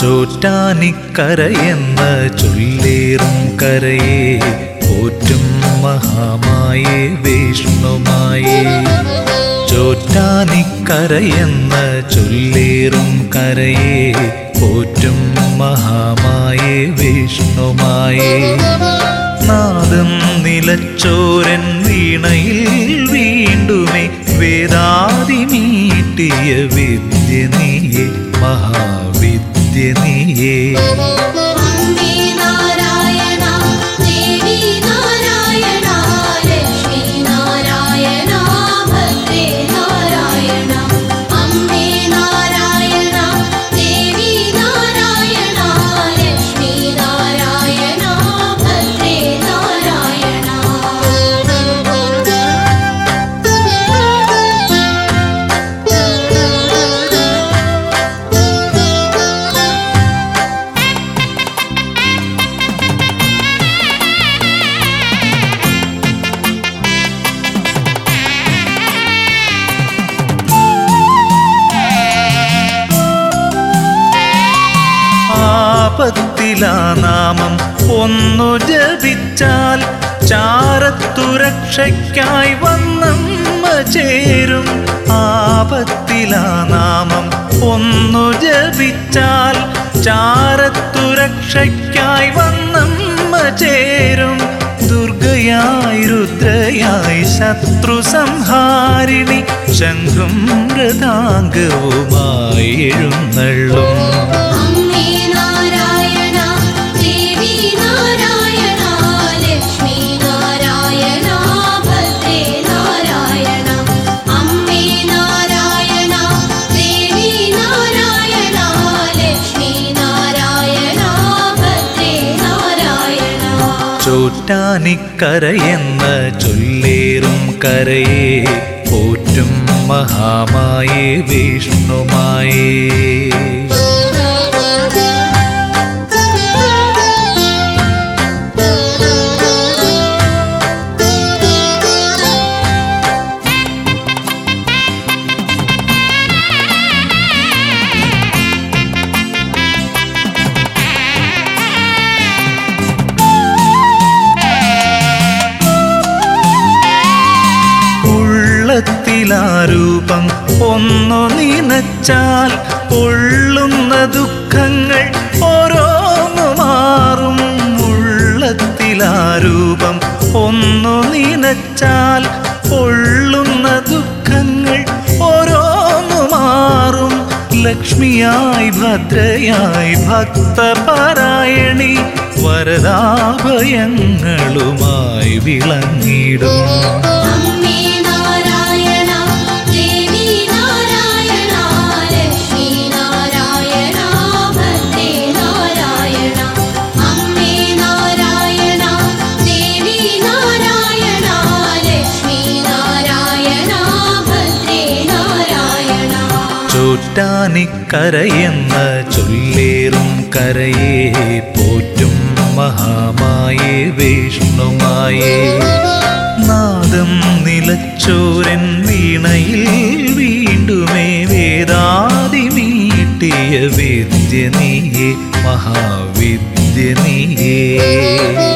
ചോറ്റാനിക്കരയെന്ന ചൊല്ലേറും കരയെ പോറ്റും മഹാമായേ വിഷ്ണുമായേ ചോറ്റാനിക്കരയെന്ന ചൊല്ലേറും കരയെ പോറ്റും മഹാമായേ വിഷ്ണുമായേ നാദം നിലച്ചോരൻ വീണയിൽ വീണ്ടുമേ വേദാതി മീട്ടിയ വിദ്യ നീയേ മഹാവിദ്യ നീയേ അമ്മേ നാരായണ ദേവി നാരായണ ലക്ഷ്മി നാരായണ ഭദ്രേ നാരായണ അമ്മേ നാരായണ ദേവി നാരായണ ലക്ഷ്മി നാരായണ ഭദ്രേ നാരായണ ആപത്തിലാ നാമം ഒന്നു ജപിച്ചാൽ ചാരത്തുരക്ഷയ്ക്കായി വന്നമ്മ ചേരും ആപത്തിലാ നാമം ഒന്നു ജപിച്ചാൽ ചാരത്തുരക്ഷയ്ക്കായി വന്നമ്മ ചേരും ദുർഗയായി രുദ്രയായി ശത്രു സംഹാരിണി ശംഖും മൃതാംഗവുമായി എഴുന്നള്ളും അമ്മേ നാരായണ ദേവി നാരായണ ലക്ഷ്മി നാരായണ ഭദ്രേ നാരായണ അമ്മേ നാരായണ ദേവി നാരായണ ലക്ഷ്മി നാരായണ ഭദ്രേ നാരായണ ചോറ്റാനിക്കരയെന്ന ചൊല്ലേറും കരയെ പോറ്റും മഹാമായേ വിഷ്ണുമായേ ഉള്ളത്തിലാരൂപം ഒന്നു നിനച്ചാൽ പൊള്ളുന്ന ദുഃഖങ്ങൾ ഓരോന്നു മാറും ഉള്ളത്തിലാരൂപം ഒന്നു നിനച്ചാൽ പൊള്ളുന്ന ദുഃഖങ്ങൾ ഓരോന്നു മാറും ലക്ഷ്മിയായി ഭദ്രയായി ഭക്തപാരായണി വരദാഭയങ്ങളുമായി വിളങ്ങിടും അമ്മേ നാരായണ ദേവി നാരായണ ലക്ഷ്മി നാരായണ ഭദ്രേ നാരായണ അമ്മേ നാരായണ ദേവി നാരായണ ലക്ഷ്മി നാരായണ ഭദ്രേ നാരായണ ചോറ്റാനിക്കരയെന്ന ചൊല്ലേറും കരയെ പോറ്റും മഹാമായേ വിഷ്ണുമായേ നാദം നിലച്ചോരൻ വീണയിൽ വീണ്ടുമേ വേദാതി മീട്ടിയ വിദ്യ നീയേ മഹാവിദ്യ നീയേ